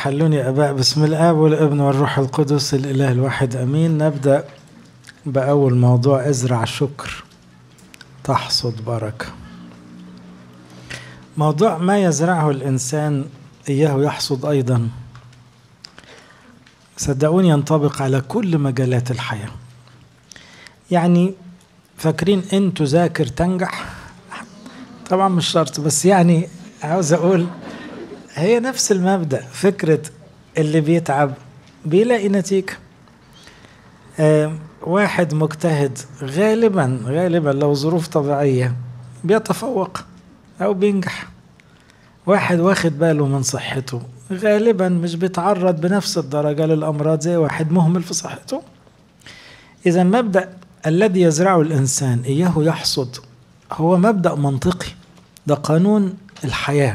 حلوني أباء بسم الآب والابن والروح القدس الإله الواحد أمين نبدأ بأول موضوع ازرع شكر تحصد بركة موضوع ما يزرعه الإنسان إياه يحصد أيضا صدقوني ينطبق على كل مجالات الحياة يعني فاكرين إن تذاكر تنجح طبعا مش شرط بس يعني عاوز أقول هي نفس المبدأ فكرة اللي بيتعب بيلاقي نتيجة آه واحد مجتهد غالبا غالبا لو ظروف طبيعية بيتفوق أو بينجح واحد واخد باله من صحته غالبا مش بيتعرض بنفس الدرجة للأمراض زي واحد مهمل في صحته إذا مبدأ الذي يزرعه الإنسان إياه يحصد هو مبدأ منطقي ده قانون الحياه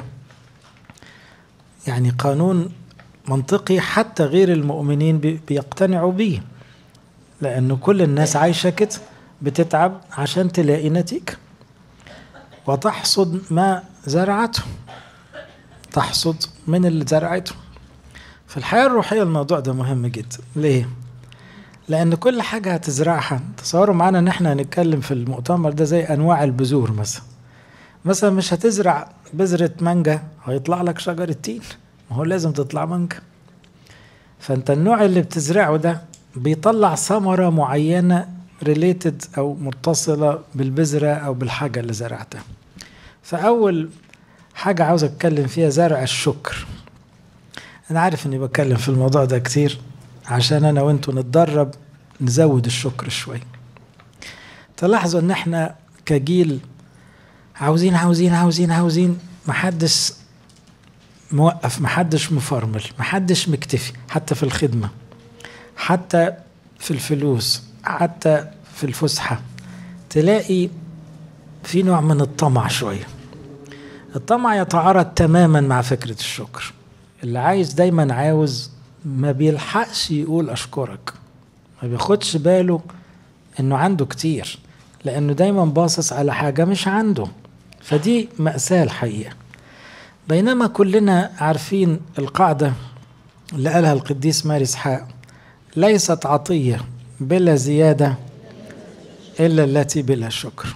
يعني قانون منطقي حتى غير المؤمنين بيقتنعوا بيه لأنه كل الناس عايشة كده بتتعب عشان تلاقي نتيجة وتحصد ما زرعته تحصد من اللي زرعته في الحياة الروحية الموضوع ده مهم جدا ليه؟ لأن كل حاجة هتزرعها تصوروا معانا إن احنا هنتكلم في المؤتمر ده زي أنواع البذور مثلا مثلا مش هتزرع بذرة مانجا هيطلع لك شجرة تين ما هو لازم تطلع مانجا فانت النوع اللي بتزرعه ده بيطلع ثمرة معينة ريليتد أو متصلة بالبذرة أو بالحاجة اللي زرعتها فأول حاجة عاوز أتكلم فيها زرع الشكر أنا عارف إني بتكلم في الموضوع ده كتير عشان أنا وأنتوا نتدرب نزود الشكر شوي تلاحظوا إن إحنا كجيل عاوزين عاوزين عاوزين عاوزين محدش موقف محدش مفرمل محدش مكتفي حتى في الخدمة حتى في الفلوس حتى في الفسحة تلاقي في نوع من الطمع شوية الطمع يتعارض تماما مع فكرة الشكر اللي عايز دايما عاوز ما بيلحقش يقول أشكرك ما بياخدش باله إنه عنده كتير لأنه دايما باصص على حاجة مش عنده فدي مأساة الحقيقة بينما كلنا عارفين القاعدة اللي قالها القديس ماري اسحاق ليست عطية بلا زيادة إلا التي بلا شكر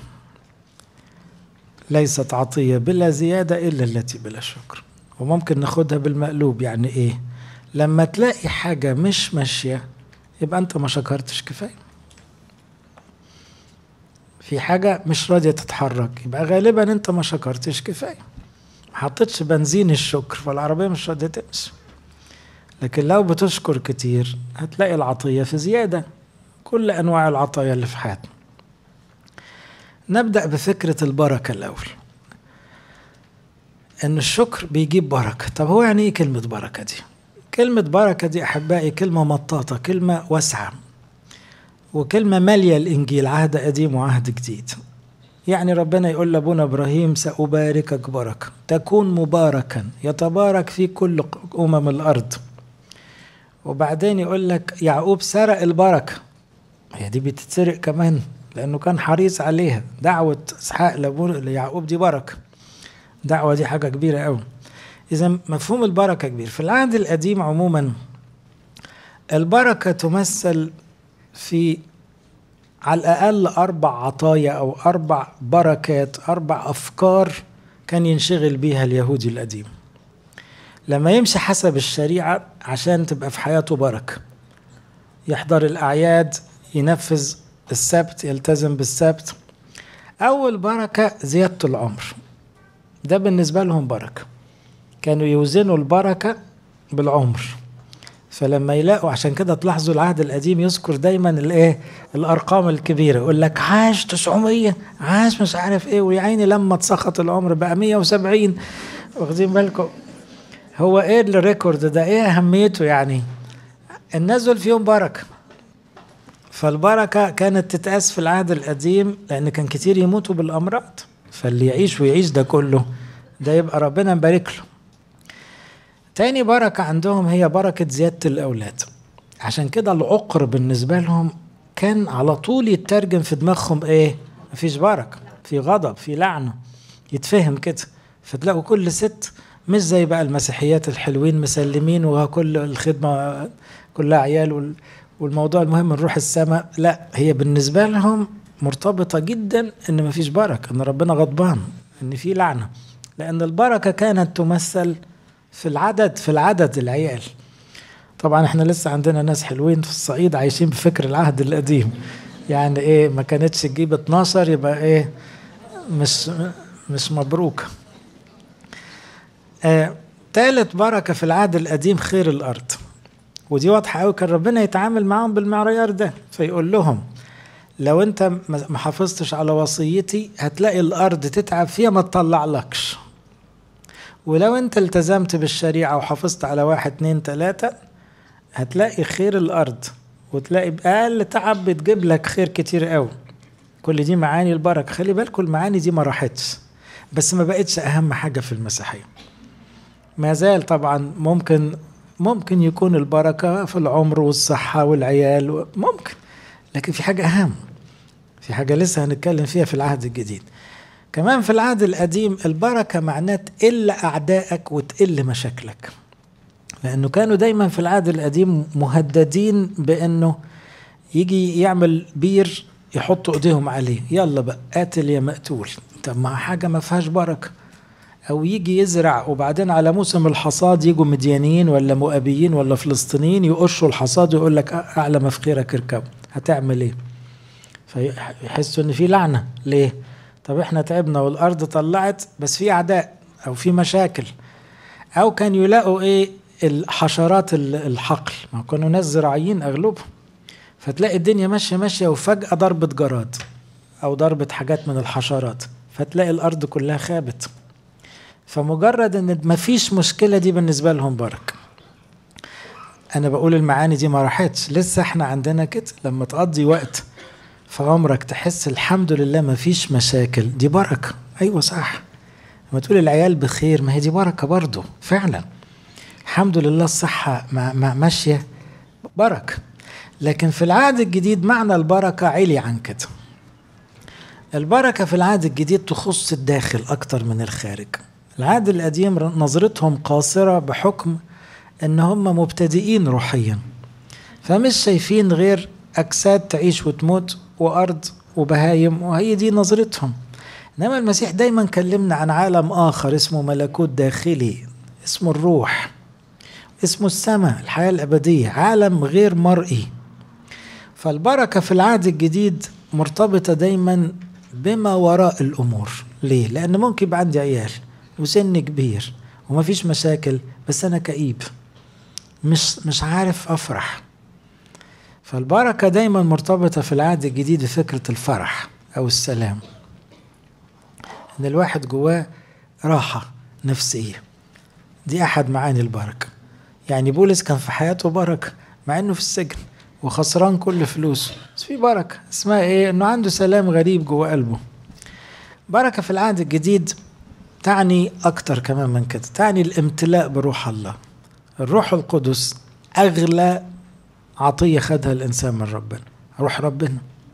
ليست عطية بلا زيادة إلا التي بلا شكر وممكن ناخدها بالمقلوب يعني إيه لما تلاقي حاجة مش ماشية يبقى أنت ما شكرتش كفاية في حاجة مش راضية تتحرك يبقى غالبا أنت ما شكرتش كفاية ما حطيتش بنزين الشكر فالعربية مش راضية تمشي لكن لو بتشكر كتير هتلاقي العطية في زيادة كل أنواع العطايا اللي في حياتنا نبدأ بفكرة البركة الأول إن الشكر بيجيب بركة طب هو يعني إيه كلمة بركة دي كلمة بركة دي أحبائي كلمة مطاطة كلمة واسعة وكلمة مالية الإنجيل عهد قديم وعهد جديد يعني ربنا يقول لأبونا إبراهيم سأباركك بركة تكون مباركا يتبارك في كل أمم الأرض وبعدين يقول لك يعقوب سرق البركة هي دي بتتسرق كمان لأنه كان حريص عليها دعوة إسحاق لأبونا ليعقوب دي بركة دعوة دي حاجة كبيرة أوي إذا مفهوم البركة كبير في العهد القديم عموما البركة تمثل في على الأقل أربع عطايا أو أربع بركات أربع أفكار كان ينشغل بيها اليهودي القديم لما يمشي حسب الشريعة عشان تبقى في حياته بركة يحضر الأعياد ينفذ السبت يلتزم بالسبت أول بركة زيادة العمر ده بالنسبة لهم بركة كانوا يوزنوا البركة بالعمر فلما يلاقوا عشان كده تلاحظوا العهد القديم يذكر دايما الايه الارقام الكبيره يقول لك عاش 900 عاش مش عارف ايه ويا عيني لما اتسخط العمر بقى 170 واخدين بالكم هو ايه الريكورد ده ايه اهميته يعني الناس دول فيهم بركه فالبركه كانت تتقاس في العهد القديم لان كان كتير يموتوا بالامراض فاللي يعيش ويعيش ده كله ده يبقى ربنا مبارك له تاني بركة عندهم هي بركة زيادة الأولاد عشان كده العقر بالنسبة لهم كان على طول يترجم في دماغهم إيه مفيش بركة في غضب في لعنة يتفهم كده فتلاقوا كل ست مش زي بقى المسيحيات الحلوين مسلمين وكل الخدمة كلها عيال والموضوع المهم نروح السماء لا هي بالنسبة لهم مرتبطة جدا ان مفيش بركة ان ربنا غضبان ان في لعنة لان البركة كانت تمثل في العدد في العدد العيال طبعا احنا لسه عندنا ناس حلوين في الصعيد عايشين بفكر العهد القديم يعني ايه ما كانتش تجيب 12 يبقى ايه مش مش مبروك آه تالت بركة في العهد القديم خير الأرض ودي واضحة قوي كان ربنا يتعامل معاهم بالمعيار ده فيقول لهم لو انت ما حافظتش على وصيتي هتلاقي الأرض تتعب فيها ما تطلعلكش ولو انت التزمت بالشريعة وحافظت على واحد اتنين تلاتة هتلاقي خير الأرض وتلاقي بأقل تعب بتجيب لك خير كتير قوي كل دي معاني البركة خلي بالكم المعاني دي ما راحتش بس ما بقتش أهم حاجة في المسيحية ما زال طبعا ممكن ممكن يكون البركة في العمر والصحة والعيال ممكن لكن في حاجة أهم في حاجة لسه هنتكلم فيها في العهد الجديد كمان في العهد القديم البركة معناه تقل أعدائك وتقل مشاكلك لأنه كانوا دايما في العهد القديم مهددين بأنه يجي يعمل بير يحطوا ايديهم عليه يلا بقى قاتل يا مقتول طب ما حاجة ما فيهاش بركة أو يجي يزرع وبعدين على موسم الحصاد يجوا مديانيين ولا مؤابيين ولا فلسطينيين يقشوا الحصاد ويقول لك أعلى ما في خيرك اركب هتعمل إيه؟ فيحسوا إن في لعنة ليه؟ طب إحنا تعبنا والأرض طلعت بس في أعداء أو في مشاكل أو كان يلاقوا إيه الحشرات الحقل ما كانوا ناس زراعيين أغلبهم فتلاقي الدنيا ماشية ماشية وفجأة ضربة جراد أو ضربة حاجات من الحشرات فتلاقي الأرض كلها خابت فمجرد ان مفيش مشكله دي بالنسبه لهم بركه انا بقول المعاني دي ما راحتش لسه احنا عندنا كده لما تقضي وقت في عمرك تحس الحمد لله مفيش مشاكل دي بركه ايوه صح لما تقول العيال بخير ما هي دي بركه برضه فعلا الحمد لله الصحه ماشيه بركه لكن في العهد الجديد معنى البركه علي عن كده البركه في العهد الجديد تخص الداخل اكتر من الخارج العهد القديم نظرتهم قاصرة بحكم ان هم مبتدئين روحيا فمش شايفين غير اجساد تعيش وتموت وارض وبهايم وهي دي نظرتهم انما المسيح دايما كلمنا عن عالم اخر اسمه ملكوت داخلي اسمه الروح اسمه السماء الحياة الأبدية عالم غير مرئي فالبركة في العهد الجديد مرتبطة دايما بما وراء الأمور ليه؟ لأن ممكن يبقى عندي عيال وسن كبير وما فيش مشاكل بس انا كئيب مش مش عارف افرح فالبركه دايما مرتبطه في العهد الجديد بفكره الفرح او السلام ان الواحد جواه راحه نفسيه دي احد معاني البركه يعني بولس كان في حياته بركه مع انه في السجن وخسران كل فلوسه بس في بركه اسمها ايه انه عنده سلام غريب جوه قلبه بركه في العهد الجديد تعني أكتر كمان من كده تعني الامتلاء بروح الله الروح القدس أغلى عطية خدها الإنسان من ربنا روح ربنا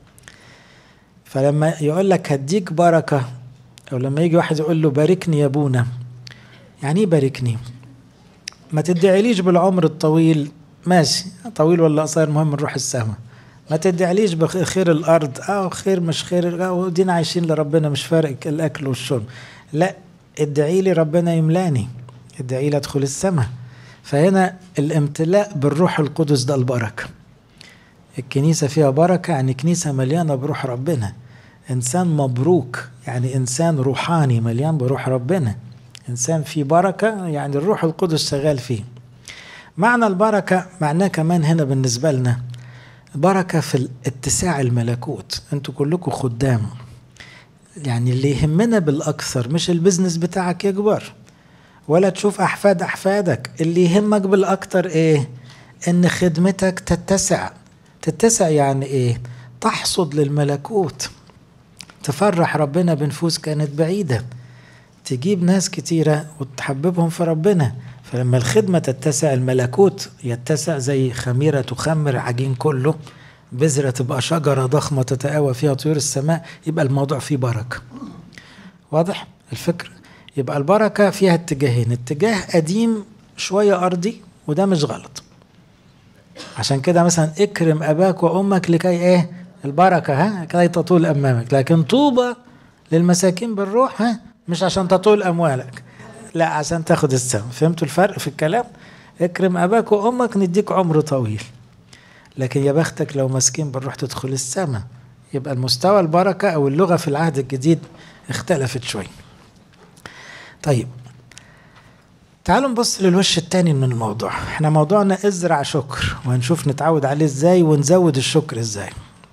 فلما يقول لك هديك بركة أو لما يجي واحد يقول له باركني يا أبونا يعني إيه باركني ما تدعيليش بالعمر الطويل ماشي طويل ولا قصير مهم نروح السما ما تدعيليش بخير الأرض أو خير مش خير ودينا عايشين لربنا مش فارق الأكل والشرب لا ادعي لي ربنا يملاني ادعي لي ادخل السماء فهنا الامتلاء بالروح القدس ده البركه الكنيسة فيها بركة يعني كنيسة مليانة بروح ربنا إنسان مبروك يعني إنسان روحاني مليان بروح ربنا إنسان فيه بركة يعني الروح القدس شغال فيه معنى البركة معناه كمان هنا بالنسبة لنا بركة في اتساع الملكوت انتوا كلكم خدام يعني اللي يهمنا بالأكثر مش البزنس بتاعك يكبر ولا تشوف أحفاد أحفادك اللي يهمك بالأكثر إيه إن خدمتك تتسع تتسع يعني إيه تحصد للملكوت تفرح ربنا بنفوس كانت بعيدة تجيب ناس كتيرة وتحببهم في ربنا فلما الخدمة تتسع الملكوت يتسع زي خميرة تخمر عجين كله بذرة تبقى شجرة ضخمة تتقاوى فيها طيور السماء يبقى الموضوع فيه بركة واضح الفكر يبقى البركة فيها اتجاهين اتجاه قديم شوية أرضي وده مش غلط عشان كده مثلا اكرم أباك وأمك لكي إيه البركة ها كي تطول أمامك لكن طوبى للمساكين بالروح ها مش عشان تطول أموالك لا عشان تاخد السم فهمتوا الفرق في الكلام اكرم أباك وأمك نديك عمر طويل لكن يا بختك لو مسكين بالروح تدخل السماء يبقى المستوى البركة أو اللغة في العهد الجديد اختلفت شوي طيب تعالوا نبص للوش التاني من الموضوع احنا موضوعنا ازرع شكر وهنشوف نتعود عليه ازاي ونزود الشكر ازاي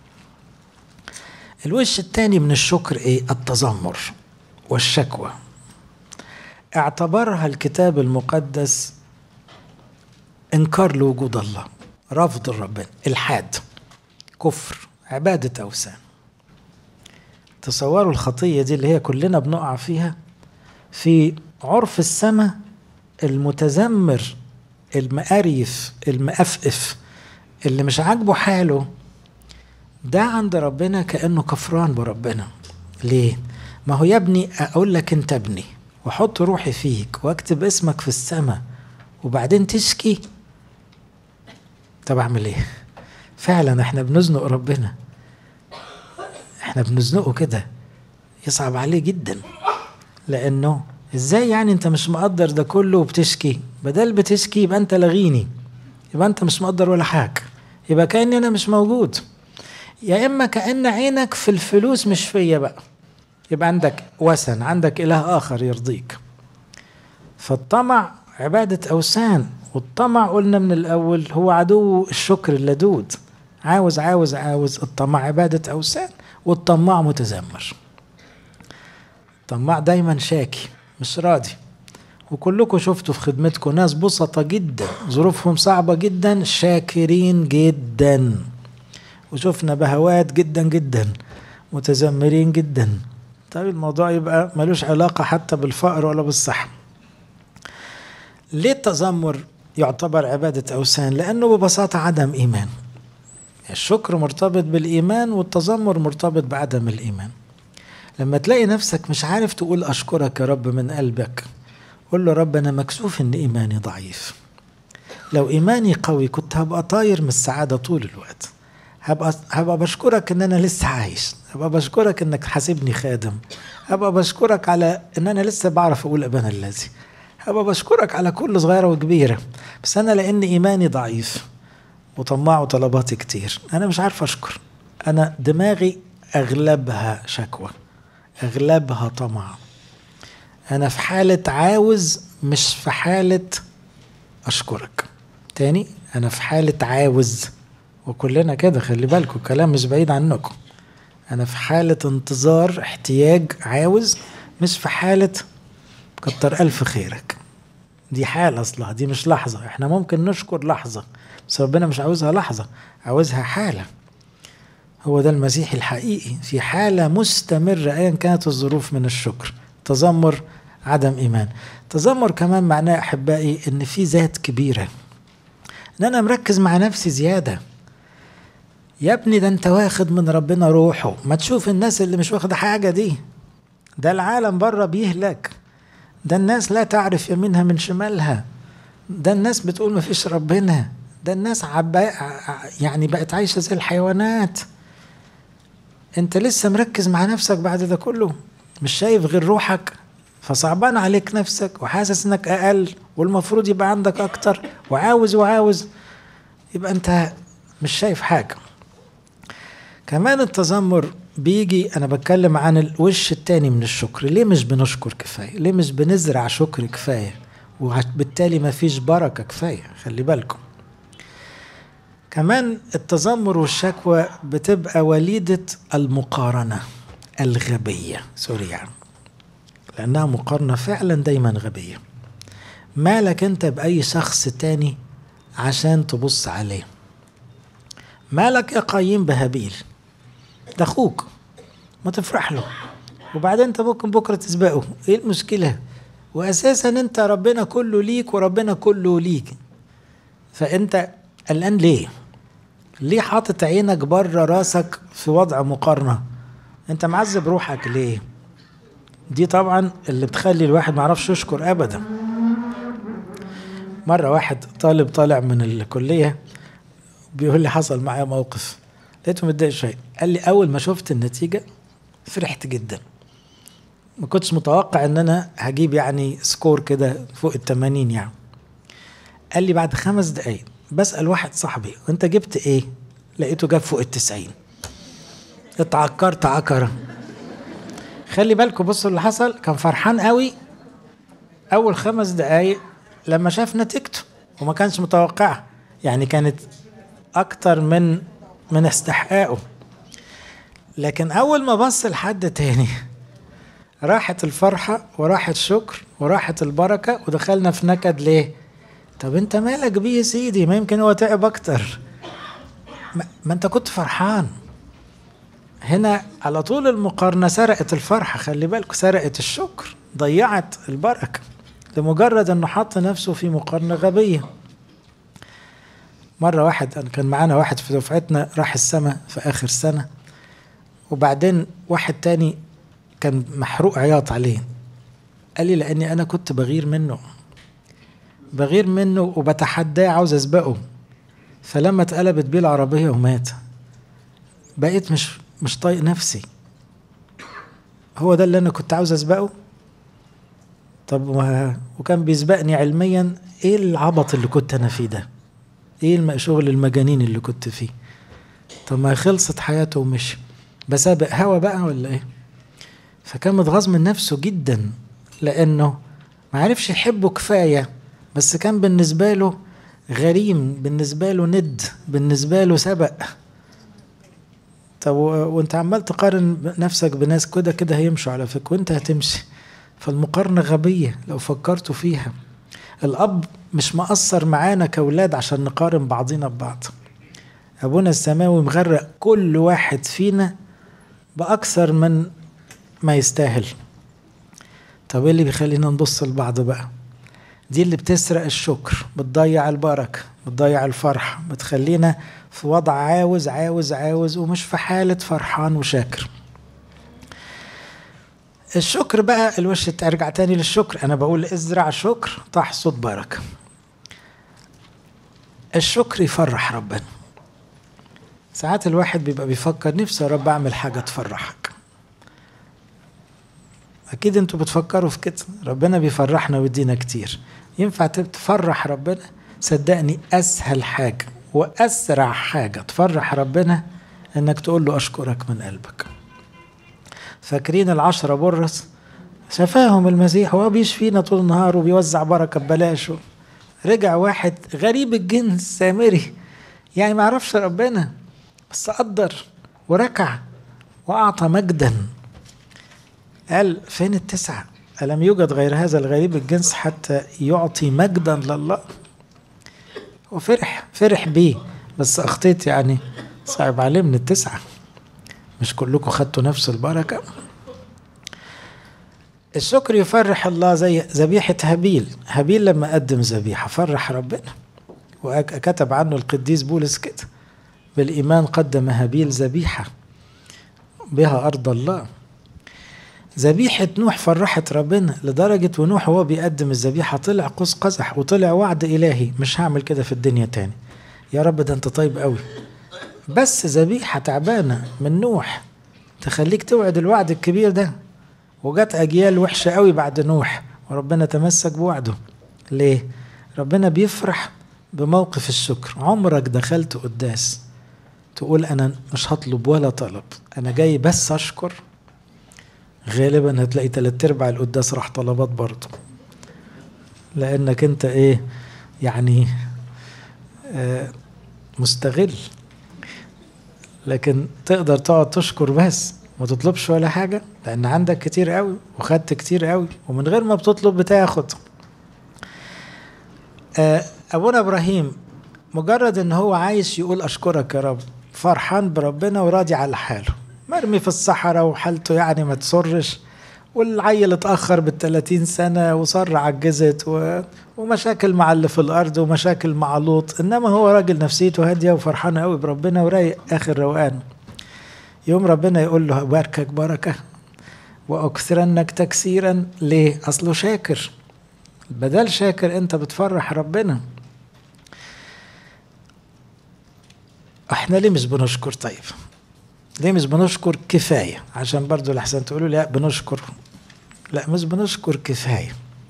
الوش التاني من الشكر ايه التذمر والشكوى اعتبرها الكتاب المقدس انكار لوجود الله رفض ربنا الحاد كفر عبادة أوثان تصوروا الخطية دي اللي هي كلنا بنقع فيها في عرف السماء المتذمر المقريف المقفقف اللي مش عاجبه حاله ده عند ربنا كأنه كفران بربنا ليه؟ ما هو يا ابني أقول لك أنت ابني وأحط روحي فيك وأكتب اسمك في السماء وبعدين تشكي طب أعمل إيه؟ فعلا إحنا بنزنق ربنا إحنا بنزنقه كده يصعب عليه جدا لأنه إزاي يعني أنت مش مقدر ده كله وبتشكي بدل بتشكي يبقى أنت لغيني يبقى أنت مش مقدر ولا حاجة يبقى كأني أنا مش موجود يا إما كأن عينك في الفلوس مش فيا بقى يبقى عندك وثن عندك إله آخر يرضيك فالطمع عبادة أوثان والطمع قلنا من الأول هو عدو الشكر اللدود عاوز عاوز عاوز الطمع عبادة أوثان والطماع متذمر الطماع دايما شاكي مش راضي وكلكم شفتوا في خدمتكم ناس بسطة جدا ظروفهم صعبة جدا شاكرين جدا وشفنا بهوات جدا جدا متذمرين جدا طيب الموضوع يبقى ملوش علاقة حتى بالفقر ولا بالصحة ليه التذمر يعتبر عبادة أوثان لأنه ببساطة عدم إيمان الشكر مرتبط بالإيمان والتذمر مرتبط بعدم الإيمان لما تلاقي نفسك مش عارف تقول أشكرك يا رب من قلبك قول له رب أنا مكسوف إن إيماني ضعيف لو إيماني قوي كنت هبقى طاير من السعادة طول الوقت هبقى هبقى بشكرك ان انا لسه عايش هبقى بشكرك انك حاسبني خادم هبقى بشكرك على ان انا لسه بعرف اقول ابانا الذي هبقى بشكرك على كل صغيره وكبيره بس انا لان ايماني ضعيف وطماع وطلباتي كتير انا مش عارف اشكر انا دماغي اغلبها شكوى اغلبها طمع انا في حاله عاوز مش في حاله اشكرك تاني انا في حاله عاوز وكلنا كده خلي بالكم الكلام مش بعيد عنكم انا في حالة انتظار احتياج عاوز مش في حالة كتر الف خيرك دي حالة اصلها دي مش لحظة احنا ممكن نشكر لحظة بس ربنا مش عاوزها لحظة عاوزها حالة هو ده المسيح الحقيقي في حالة مستمرة ايا كانت الظروف من الشكر تذمر عدم ايمان تذمر كمان معناه احبائي ان في ذات كبيرة ان انا مركز مع نفسي زياده يا ابني ده انت واخد من ربنا روحه ما تشوف الناس اللي مش واخده حاجه دي ده العالم بره بيهلك ده الناس لا تعرف يمينها من شمالها ده الناس بتقول ما فيش ربنا ده الناس عبا يعني بقت عايشه زي الحيوانات انت لسه مركز مع نفسك بعد ده كله مش شايف غير روحك فصعبان عليك نفسك وحاسس انك اقل والمفروض يبقى عندك اكتر وعاوز وعاوز يبقى انت مش شايف حاجه كمان التذمر بيجي انا بتكلم عن الوش التاني من الشكر ليه مش بنشكر كفايه ليه مش بنزرع شكر كفايه وبالتالي ما فيش بركه كفايه خلي بالكم كمان التذمر والشكوى بتبقى وليدة المقارنة الغبية سوري يعني لأنها مقارنة فعلا دايما غبية مالك أنت بأي شخص تاني عشان تبص عليه مالك يا قايم بهابيل ده اخوك ما تفرح له وبعدين انت ممكن بكره تسبقه ايه المشكله واساسا انت ربنا كله ليك وربنا كله ليك فانت قلقان ليه ليه حاطط عينك بره راسك في وضع مقارنه انت معذب روحك ليه دي طبعا اللي بتخلي الواحد معرفش يشكر ابدا مرة واحد طالب طالع من الكلية بيقول لي حصل معايا موقف لقيته متضايق شوية قال لي أول ما شفت النتيجة فرحت جدا ما كنتش متوقع ان انا هجيب يعني سكور كده فوق التمانين يعني قال لي بعد خمس دقايق بسأل واحد صاحبي وانت جبت ايه لقيته جاب فوق التسعين اتعكرت عكرة خلي بالكم بصوا اللي حصل كان فرحان قوي اول خمس دقايق لما شاف نتيجته وما كانش متوقعها يعني كانت اكتر من من استحقاقه لكن اول ما بص لحد تاني راحت الفرحة وراحت الشكر وراحت البركة ودخلنا في نكد ليه طب انت مالك بيه يا سيدي ما يمكن هو تعب اكتر ما, ما انت كنت فرحان هنا على طول المقارنة سرقت الفرحة خلي بالك سرقت الشكر ضيعت البركة لمجرد انه حط نفسه في مقارنة غبية مرة واحد كان معانا واحد في دفعتنا راح السما في آخر سنة وبعدين واحد تاني كان محروق عياط عليه قال لي لأني أنا كنت بغير منه بغير منه وبتحداه عاوز أسبقه فلما اتقلبت بيه العربية ومات بقيت مش مش طايق نفسي هو ده اللي أنا كنت عاوز أسبقه طب وكان بيسبقني علميا ايه العبط اللي كنت انا فيه ده ايه شغل المجانين اللي كنت فيه طب ما خلصت حياته ومشي بسابق هوا بقى ولا ايه فكان متغاظ من نفسه جدا لانه ما عرفش يحبه كفايه بس كان بالنسبه له غريم بالنسبه له ند بالنسبه له سبق طب وانت عمال تقارن نفسك بناس كده كده هيمشوا على فكره وانت هتمشي فالمقارنه غبيه لو فكرتوا فيها الاب مش مقصر معانا كاولاد عشان نقارن بعضينا ببعض ابونا السماوي مغرق كل واحد فينا باكثر من ما يستاهل طب ايه اللي بيخلينا نبص لبعض بقى دي اللي بتسرق الشكر بتضيع البركه بتضيع الفرحه بتخلينا في وضع عاوز عاوز عاوز ومش في حاله فرحان وشاكر الشكر بقى الوش ارجع تاني للشكر انا بقول ازرع شكر تحصد بركه الشكر يفرح ربنا ساعات الواحد بيبقى بيفكر نفسي يا رب اعمل حاجه تفرحك اكيد انتوا بتفكروا في كده ربنا بيفرحنا ويدينا كتير ينفع تفرح ربنا صدقني اسهل حاجه واسرع حاجه تفرح ربنا انك تقول له اشكرك من قلبك فاكرين العشرة برص شفاهم المسيح وهو بيشفينا طول النهار وبيوزع بركة ببلاش رجع واحد غريب الجنس سامري يعني ما عرفش ربنا بس قدر وركع وأعطى مجدا قال فين التسعة ألم يوجد غير هذا الغريب الجنس حتى يعطي مجدا لله وفرح فرح بيه بس أخطيت يعني صعب عليه من التسعة مش كلكم خدتوا نفس البركة الشكر يفرح الله زي ذبيحة هابيل هابيل لما قدم ذبيحة فرح ربنا وكتب عنه القديس بولس كده بالإيمان قدم هابيل ذبيحة بها أرض الله ذبيحة نوح فرحت ربنا لدرجة ونوح وهو بيقدم الذبيحة طلع قوس قزح وطلع وعد إلهي مش هعمل كده في الدنيا تاني يا رب ده أنت طيب قوي بس ذبيحة تعبانة من نوح تخليك توعد الوعد الكبير ده وجت أجيال وحشة قوي بعد نوح وربنا تمسك بوعده ليه؟ ربنا بيفرح بموقف الشكر عمرك دخلت قداس تقول أنا مش هطلب ولا طلب أنا جاي بس أشكر غالبا هتلاقي تلات أرباع القداس راح طلبات برضه لأنك أنت إيه يعني آه مستغل لكن تقدر تقعد تشكر بس ما تطلبش ولا حاجة لأن عندك كتير قوي وخدت كتير قوي ومن غير ما بتطلب بتاخد أبونا إبراهيم مجرد إن هو عايش يقول أشكرك يا رب فرحان بربنا وراضي على حاله مرمي في الصحراء وحالته يعني ما تسرش والعيل اتأخر بالتلاتين سنة وصر عجزت و... ومشاكل مع اللي في الأرض ومشاكل مع لوط إنما هو راجل نفسيته هادية وفرحان قوي بربنا ورايق آخر روقان يوم ربنا يقول له باركك بركة وأكثرنك تكسيرا ليه أصله شاكر بدل شاكر أنت بتفرح ربنا احنا ليه مش بنشكر طيب ليه مش بنشكر كفاية عشان برضو الأحسن تقولوا لا بنشكر لا مش بنشكر كفاية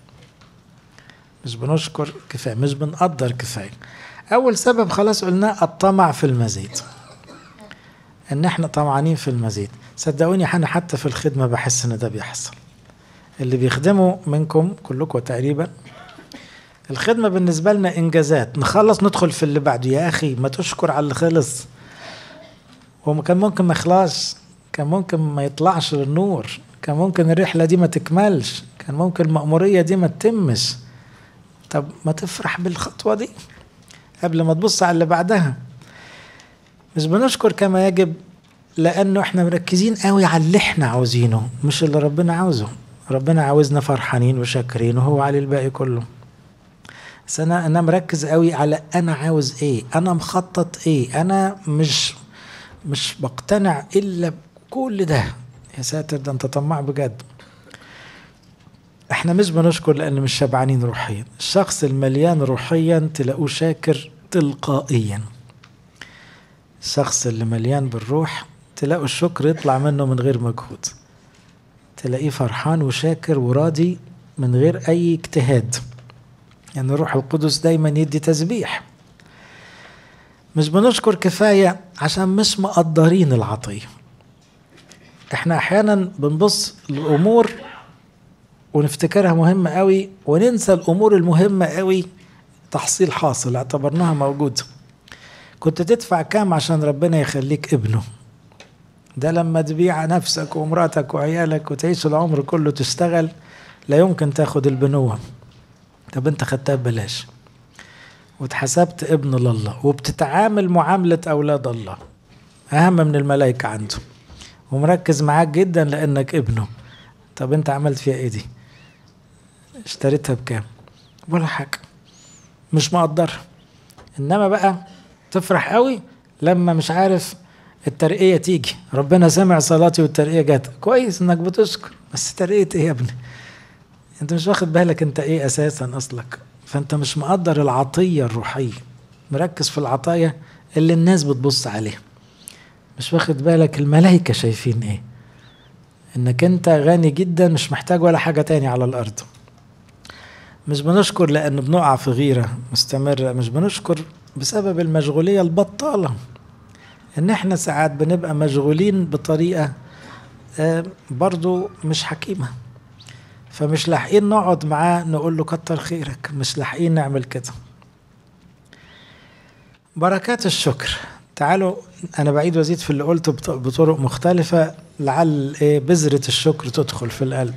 مش بنشكر كفاية مش بنقدر كفاية أول سبب خلاص قلناه الطمع في المزيد إن إحنا طمعانين في المزيد صدقوني أنا حتى في الخدمة بحس إن ده بيحصل اللي بيخدموا منكم كلكم تقريبا الخدمة بالنسبة لنا إنجازات نخلص ندخل في اللي بعده يا أخي ما تشكر على اللي خلص وكان ممكن ما يخلصش كان ممكن ما يطلعش للنور كان ممكن الرحلة دي ما تكملش كان ممكن المأمورية دي ما تتمش طب ما تفرح بالخطوة دي قبل ما تبص على اللي بعدها مش بنشكر كما يجب لأنه احنا مركزين قوي على اللي احنا عاوزينه مش اللي ربنا عاوزه ربنا عاوزنا فرحانين وشاكرين وهو على الباقي كله بس انا انا مركز قوي على انا عاوز ايه انا مخطط ايه انا مش مش بقتنع الا بكل ده يا ساتر ده انت طماع بجد احنا مش بنشكر لان مش شبعانين روحيا الشخص المليان روحيا تلاقوه شاكر تلقائيا الشخص اللي مليان بالروح تلاقوا الشكر يطلع منه من غير مجهود تلاقيه فرحان وشاكر وراضي من غير اي اجتهاد يعني الروح القدس دايما يدي تسبيح مش بنشكر كفاية عشان مش مقدرين العطية احنا احيانا بنبص الامور ونفتكرها مهمة قوي وننسى الامور المهمة قوي تحصيل حاصل اعتبرناها موجودة كنت تدفع كام عشان ربنا يخليك ابنه ده لما تبيع نفسك ومراتك وعيالك وتعيش العمر كله تشتغل لا يمكن تاخد البنوة طب انت خدتها ببلاش واتحسبت ابن لله وبتتعامل معاملة أولاد الله أهم من الملائكة عنده ومركز معاك جدا لأنك ابنه طب أنت عملت فيها إيه دي؟ اشتريتها بكام؟ ولا حاجة مش مقدرها إنما بقى تفرح قوي لما مش عارف الترقية تيجي ربنا سمع صلاتي والترقية جت كويس إنك بتشكر بس ترقية إيه يا ابني؟ أنت مش واخد بالك أنت إيه أساسا أصلك فانت مش مقدر العطية الروحية مركز في العطايا اللي الناس بتبص عليها مش واخد بالك الملائكة شايفين ايه انك انت غني جدا مش محتاج ولا حاجة تاني على الارض مش بنشكر لان بنقع في غيرة مستمرة مش بنشكر بسبب المشغولية البطالة ان احنا ساعات بنبقى مشغولين بطريقة برضو مش حكيمه فمش لاحقين نقعد معاه نقول له كتر خيرك مش لاحقين نعمل كده بركات الشكر تعالوا انا بعيد وازيد في اللي قلته بطرق مختلفة لعل ايه بذرة الشكر تدخل في القلب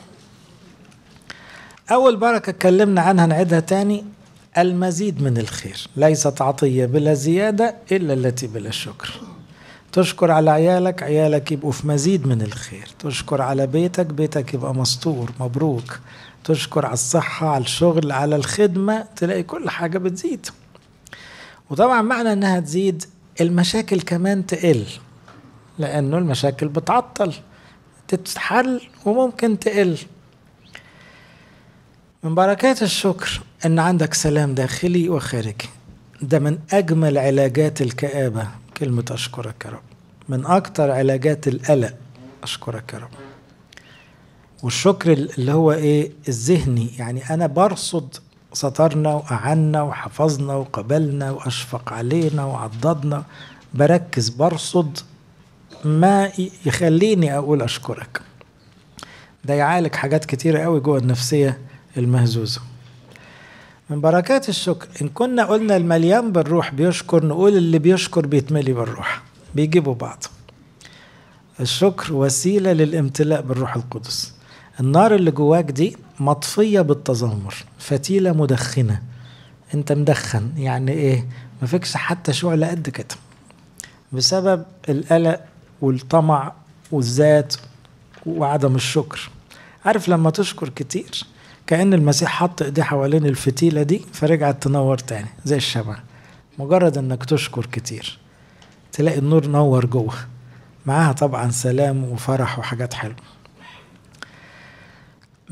اول بركة اتكلمنا عنها نعيدها تاني المزيد من الخير ليست عطية بلا زيادة الا التي بلا شكر تشكر على عيالك عيالك يبقوا في مزيد من الخير تشكر على بيتك بيتك يبقى مستور مبروك تشكر على الصحة على الشغل على الخدمة تلاقي كل حاجة بتزيد وطبعا معنى انها تزيد المشاكل كمان تقل لانه المشاكل بتعطل تتحل وممكن تقل من بركات الشكر ان عندك سلام داخلي وخارجي ده من اجمل علاجات الكآبة كلمة أشكرك يا رب من أكتر علاجات القلق أشكرك يا رب والشكر اللي هو إيه الذهني يعني أنا برصد سترنا وأعنا وحفظنا وقبلنا وأشفق علينا وعضدنا بركز برصد ما يخليني أقول أشكرك ده يعالج حاجات كتيرة قوي جوه النفسية المهزوزة من بركات الشكر إن كنا قلنا المليان بالروح بيشكر نقول اللي بيشكر بيتملي بالروح بيجيبوا بعض الشكر وسيلة للامتلاء بالروح القدس النار اللي جواك دي مطفية بالتذمر فتيلة مدخنة انت مدخن يعني ايه ما فيكش حتى شعلة قد كده بسبب القلق والطمع والذات وعدم الشكر عارف لما تشكر كتير كأن المسيح حط ايديه حوالين الفتيلة دي فرجعت تنور تاني زي الشمع مجرد انك تشكر كتير تلاقي النور نور جوه معاها طبعا سلام وفرح وحاجات حلوة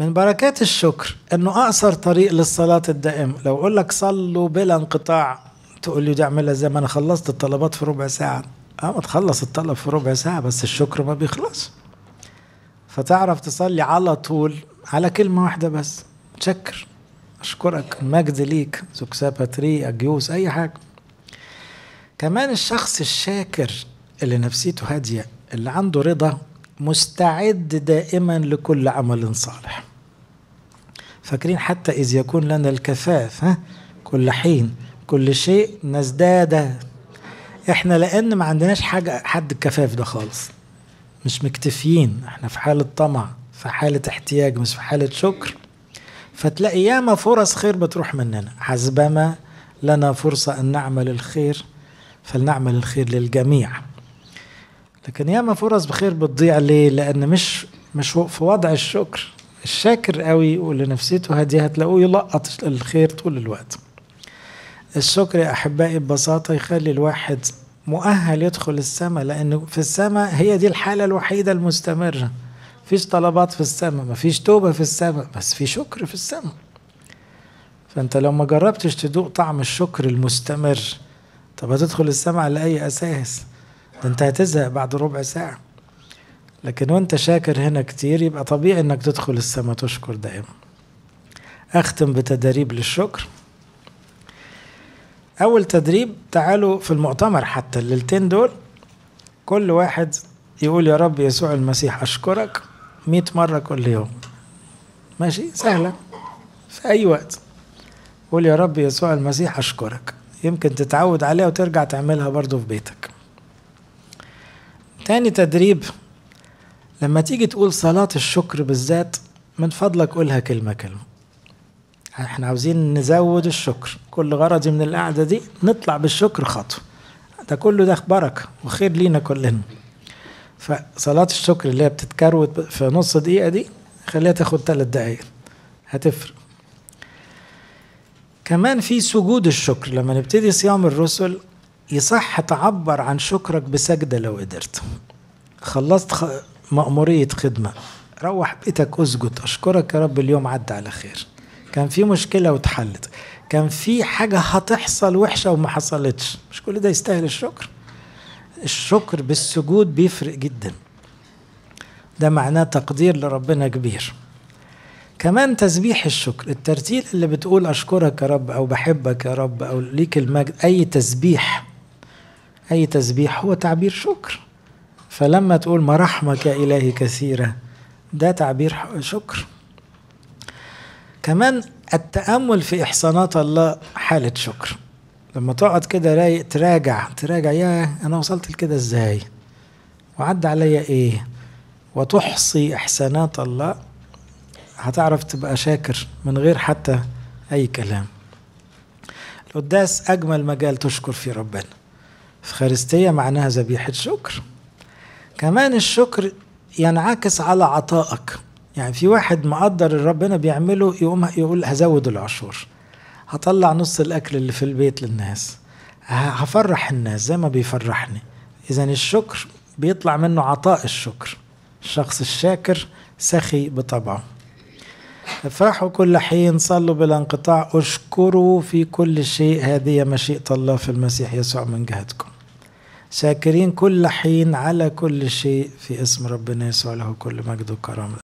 من بركات الشكر انه اقصر طريق للصلاة الدائمة لو اقول لك صلوا بلا انقطاع تقول لي دي اعملها زي ما انا خلصت الطلبات في ربع ساعة اه ما تخلص الطلب في ربع ساعة بس الشكر ما بيخلص فتعرف تصلي على طول على كلمة واحدة بس تشكر أشكرك المجد ليك زوكسابا تري أجيوس أي حاجة كمان الشخص الشاكر اللي نفسيته هادية اللي عنده رضا مستعد دائما لكل عمل صالح فاكرين حتى إذ يكون لنا الكفاف ها كل حين كل شيء نزداد احنا لان ما عندناش حاجه حد الكفاف ده خالص مش مكتفيين احنا في حاله طمع في حاله احتياج مش في حاله شكر فتلاقي ياما فرص خير بتروح مننا حسبما لنا فرصه ان نعمل الخير فلنعمل الخير للجميع لكن ياما فرص بخير بتضيع ليه لان مش مش في وضع الشكر الشاكر قوي واللي نفسيته هاديه هتلاقوه يلقط الخير طول الوقت الشكر يا احبائي ببساطه يخلي الواحد مؤهل يدخل السماء لانه في السماء هي دي الحاله الوحيده المستمره مفيش طلبات في السماء مفيش توبه في السماء بس في شكر في السماء فانت لو ما جربتش تدوق طعم الشكر المستمر طب هتدخل السماء على اي اساس ده انت هتزهق بعد ربع ساعه لكن وانت شاكر هنا كتير يبقى طبيعي انك تدخل السماء تشكر دائما اختم بتدريب للشكر اول تدريب تعالوا في المؤتمر حتى الليلتين دول كل واحد يقول يا رب يسوع المسيح اشكرك مئة مرة كل يوم ماشي سهلة في اي وقت قول يا رب يسوع المسيح اشكرك يمكن تتعود عليها وترجع تعملها برضو في بيتك تاني تدريب لما تيجي تقول صلاة الشكر بالذات من فضلك قولها كلمة كلمة احنا عاوزين نزود الشكر كل غرضي من القعدة دي نطلع بالشكر خطوة ده كله ده بركة وخير لينا كلنا فصلاة الشكر اللي هي بتتكروت في نص دقيقة دي خليها تاخد ثلاث دقايق هتفرق كمان في سجود الشكر لما نبتدي صيام الرسل يصح تعبر عن شكرك بسجدة لو قدرت خلصت خ... مأمورية خدمة روح بيتك اسجد اشكرك يا رب اليوم عدى على خير كان في مشكلة واتحلت كان في حاجة هتحصل وحشة وما حصلتش مش كل ده يستاهل الشكر الشكر بالسجود بيفرق جدا ده معناه تقدير لربنا كبير كمان تسبيح الشكر الترتيل اللي بتقول أشكرك يا رب أو بحبك يا رب أو ليك المجد أي تسبيح أي تسبيح هو تعبير شكر فلما تقول مراحمك يا إلهي كثيرة ده تعبير شكر كمان التأمل في إحسانات الله حالة شكر لما تقعد كده رايق تراجع تراجع يا أنا وصلت لكده إزاي وعدى عليا إيه وتحصي إحسانات الله هتعرف تبقى شاكر من غير حتى أي كلام القداس أجمل مجال تشكر فيه ربنا الفخارستية معناها ذبيحة شكر كمان الشكر ينعكس على عطائك يعني في واحد مقدر اللي ربنا بيعمله يقوم يقول هزود العشور هطلع نص الاكل اللي في البيت للناس هفرح الناس زي ما بيفرحني اذا الشكر بيطلع منه عطاء الشكر الشخص الشاكر سخي بطبعه افرحوا كل حين صلوا بلا انقطاع اشكروا في كل شيء هذه مشيئة الله في المسيح يسوع من جهتكم شاكرين كل حين على كل شيء في اسم ربنا يسوع له كل مجد وكرامة